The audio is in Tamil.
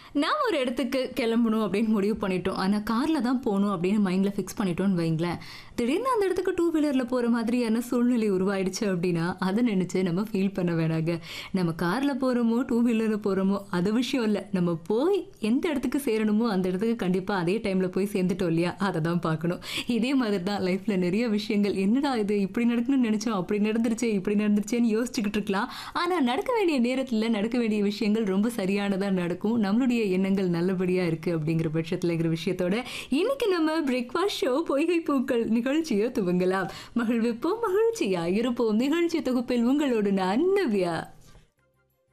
நாம் ஒரு இடத்துக்கு கிளம்பணும் அப்படின்னு முடிவு பண்ணிட்டோம் ஆனால் காரில் தான் போகணும் அப்படின்னு மைண்டில் ஃபிக்ஸ் பண்ணிட்டோம்னு வைங்களேன் திடீர்னு அந்த இடத்துக்கு டூ வீலரில் போகிற மாதிரியான சூழ்நிலை உருவாயிடுச்சு அப்படின்னா அதை நினச்சி நம்ம ஃபீல் பண்ண வேணாங்க நம்ம காரில் போகிறோமோ டூ வீலரில் போகிறோமோ அது விஷயம் இல்லை நம்ம போய் எந்த இடத்துக்கு சேரணுமோ அந்த இடத்துக்கு கண்டிப்பாக அதே டைமில் போய் சேர்ந்துட்டோம் இல்லையா அதை தான் பார்க்கணும் இதே மாதிரி தான் லைஃப்பில் நிறைய விஷயங்கள் என்னடா இது இப்படி நடக்கணும்னு நினச்சோம் அப்படி நடந்துருச்சு இப்படி நடந்துருச்சேன்னு யோசிச்சுக்கிட்டு இருக்கலாம் ஆனால் நடக்க வேண்டிய நேரத்தில் நடக்க வேண்டிய விஷயங்கள் ரொம்ப சரியானதாக நடக்கும் நம்மளுடைய எண்ணங்கள் நல்லபடியாக இருக்குது அப்படிங்கிற பட்சத்தில் இருக்கிற விஷயத்தோட இன்னைக்கு நம்ம பிரேக்ஃபாஸ்ட் ஷோ பொய்கை பூக்கள் நிகழ்ச்சியை துவங்கலாம் மகிழ்விப்போம் மகிழ்ச்சியா இருப்போம் நிகழ்ச்சி தொகுப்பில் உங்களோடு நான் நவ்யா